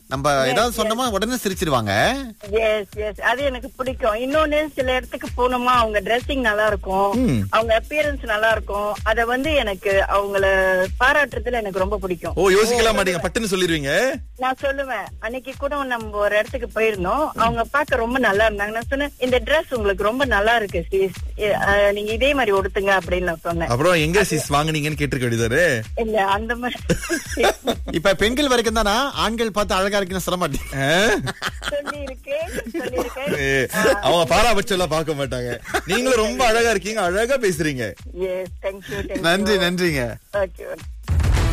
நம்ம ஏதாவது சொன்னோமா உடனே சிரிச்சிருவாங்க எஸ் எஸ் அது எனக்கு பிடிக்கும் இன்னொன்னு சில இடத்துக்கு போனோமா அவங்க ட்ரெஸ்ஸிங் நல்லா இருக்கும் அவங்க அப்பியரன்ஸ் நல்லா இருக்கும் அத வந்து எனக்கு அவங்கள பாராட்டுறதுல எனக்கு ரொம்ப பிடிக்கும் ஓ யோசிக்கலாம் மாட்டீங்க பட்டுன்னு சொல்லிருவீங்க நான் சொல்லுவேன் அன்னைக்கு கூட நம்ம ஒரு இடத்துக்கு போயிருந்தோம் அவங்க பார்க்க ரொம்ப நல்லா இருந்தாங்க நான் சொன்னேன் இந்த Dress உங்களுக்கு ரொம்ப நல்லா இருக்கு சீஸ் நீங்க இதே மாதிரி உடுத்துங்க அப்படின்னு நான் சொன்னேன் அப்புறம் எங்க சீஸ் வாங்குனீங்கன்னு கேட்டிருக்க வேண்டியதாரு இல்ல அந்த மாதிரி இப்ப பெண்கள் வரைக்கும் தானா ஆண்கள் பார்த்து அழகா இருக்குன்னு சொல்ல மாட்டேன் சொல்லி இருக்கேன் சொல்லியிருக்கேன் ஏ, அவங்க பாராபட்சம் எல்லாம் பார்க்க மாட்டாங்க நீங்களும் ரொம்ப அழகா இருக்கீங்க அழகா பேசுறீங்க எஸ் தேங்க்யூ நன்றி நன்றிங்க ஓகே